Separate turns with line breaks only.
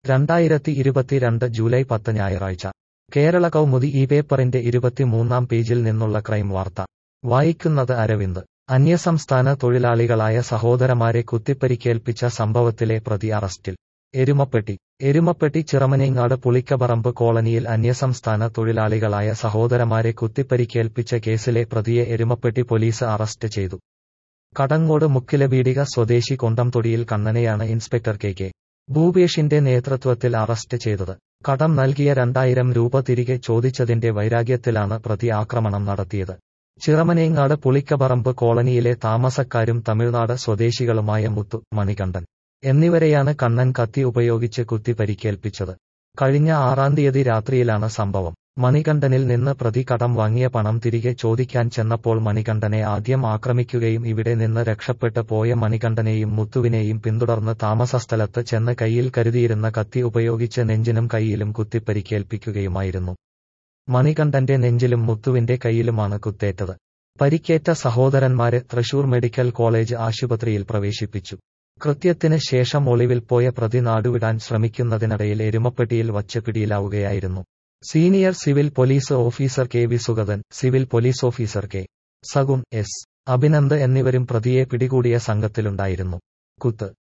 രണ്ടായിരത്തി ഇരുപത്തിരണ്ട് ജൂലൈ പത്ത് ഞായറാഴ്ച കേരള കൗമുദി ഈ പേപ്പറിന്റെ ഇരുപത്തിമൂന്നാം പേജിൽ നിന്നുള്ള ക്രൈം വാർത്ത വായിക്കുന്നത് അരവിന്ദ് അന്യസംസ്ഥാന തൊഴിലാളികളായ സഹോദരമാരെ കുത്തിപ്പരിക്കേൽപ്പിച്ച സംഭവത്തിലെ പ്രതി അറസ്റ്റിൽ എരുമപ്പെട്ടി എരുമപ്പെട്ടി ചിറമനേങ്ങാട് പുളിക്കപറമ്പ് കോളനിയിൽ അന്യസംസ്ഥാന തൊഴിലാളികളായ സഹോദരമാരെ കുത്തിപ്പരിക്കേൽപ്പിച്ച കേസിലെ പ്രതിയെ എരുമപ്പെട്ടി പോലീസ് അറസ്റ്റ് ചെയ്തു കടങ്ങോട് മുക്കിലബീഡിക സ്വദേശി കൊണ്ടംതൊടിയിൽ കണ്ണനെയാണ് ഇൻസ്പെക്ടർ കെ കെ ഭൂപേഷിന്റെ നേതൃത്വത്തിൽ അറസ്റ്റ് ചെയ്തത് കടം നൽകിയ രണ്ടായിരം രൂപ തിരികെ ചോദിച്ചതിന്റെ വൈരാഗ്യത്തിലാണ് പ്രതി ആക്രമണം നടത്തിയത് ചിറമനേങ്ങാട് പുളിക്കപറമ്പ് കോളനിയിലെ താമസക്കാരും തമിഴ്നാട് സ്വദേശികളുമായ മുത്തു മണികണ്ഠൻ എന്നിവരെയാണ് കണ്ണൻ കത്തി ഉപയോഗിച്ച് കുത്തി പരിക്കേൽപ്പിച്ചത് കഴിഞ്ഞ ആറാം തീയതി രാത്രിയിലാണ് സംഭവം മണികണ്ഠനിൽ നിന്ന് പ്രതി കടം വാങ്ങിയ പണം തിരികെ ചോദിക്കാൻ ചെന്നപ്പോൾ മണികണ്ഠനെ ആദ്യം ആക്രമിക്കുകയും ഇവിടെ നിന്ന് രക്ഷപ്പെട്ട് പോയ മണികണ്ഠനെയും മുത്തുവിനെയും പിന്തുടർന്ന് താമസസ്ഥലത്ത് ചെന്ന് കയ്യിൽ കരുതിയിരുന്ന കത്തി ഉപയോഗിച്ച് നെഞ്ചിനും കൈയിലും കുത്തിപ്പരിക്കേൽപ്പിക്കുകയുമായിരുന്നു മണികണ്ഠന്റെ നെഞ്ചിലും മുത്തുവിന്റെ കൈയിലുമാണ് കുത്തേറ്റത് പരിക്കേറ്റ സഹോദരന്മാരെ തൃശൂർ മെഡിക്കൽ കോളേജ് ആശുപത്രിയിൽ പ്രവേശിപ്പിച്ചു കൃത്യത്തിന് ശേഷം ഒളിവിൽ പോയ പ്രതി നാടുവിടാൻ ശ്രമിക്കുന്നതിനിടയിൽ എരുമപ്പെട്ടിയിൽ വച്ച് പിടിയിലാവുകയായിരുന്നു senior civil police officer K V Sugathan civil police officer K Sagun S Abhinand എന്നിവരും പ്രതിയെ പിടികൂടിയ സംഘത്തിലുണ്ടായിരുന്നു കുത്ത്